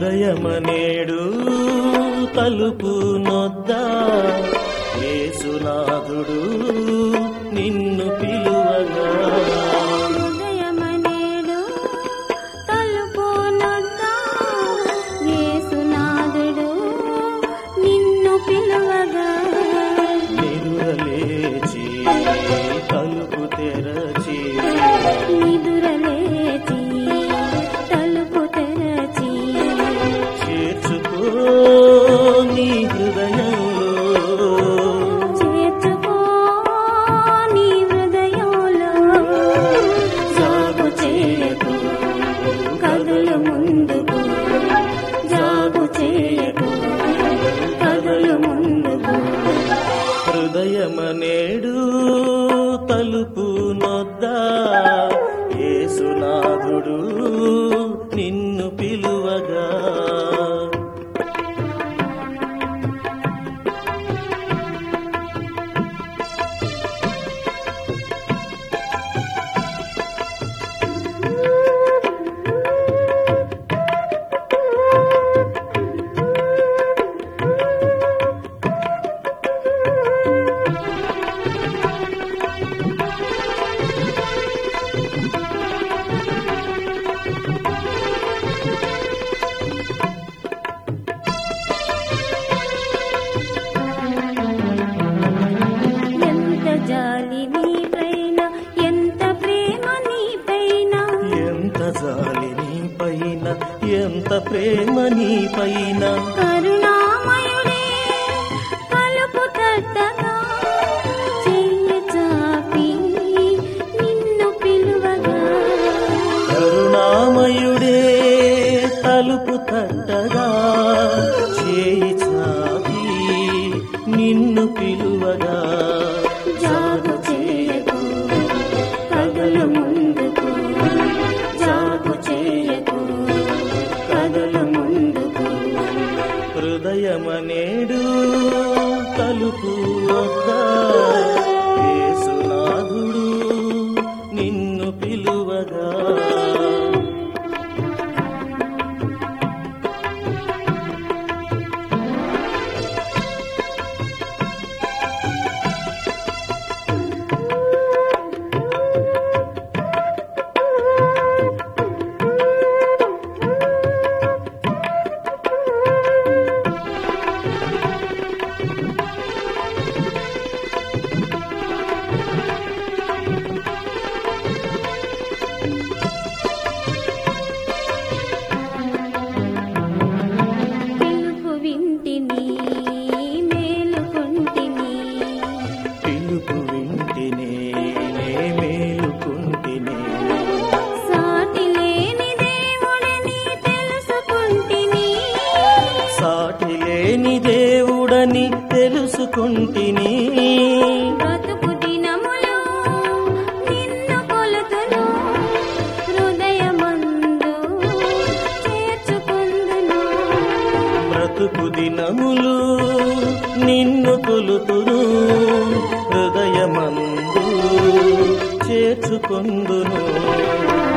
హృదయమనేడు తలుపు నొద్ద యేసునాథుడు నిన్ను పిలువగా హృదయమనేడు తలుపు నొద్ద యేసునాథుడు నిన్ను పిలువగా నిదురలేచి తలుపు తెరచి నిదురలేచి తలుపు తెరచి చేర్చుకో నీ హృదయంలో చేర్చుకో నీ హృదయంలో జాగు చేయకు కదులు ముందుకు జాగు చేయకు కదులు ముందుకు హృదయమనేడు తలుపు నొద్ద యేసునాథుడు నిన్ను పిలువగా ఎంత జాలి నీపైన ఎంత ప్రేమ నీపైన ఎంత జాలి నీ పైన ఎంత ప్రేమ నీ పైన కరుణామయుడే కలుపు తట్టగా చెయ్యి చాపి నిన్ను పిలువగా కరుణామయుడే తలుపు తట్టగా చేయి చాపి నిన్ను పిలువగా జాగు చేయకు కదులు ముందుకు జాగు చేయకు కదులు ముందుకు హృదయమనేడు తలుపు వద్ద యేసునాథుడు నిన్ను పిలువగా పిలుపు వింటిని మేలుకుంటిని పిలుపు వింటినే నే మేలుకుంటినే సాటి లేని దేవుడని తెలుసుకుంటిని సాటి లేని దేవుడని తెలుసుకుంటిని బ్రతుకు దినములు నిన్ను కొలుతును హృదయమందు చేర్చుకుందును బ్రతుకు దినములు నిన్ను కొలుతును హృదయమందు చేర్చుకొందును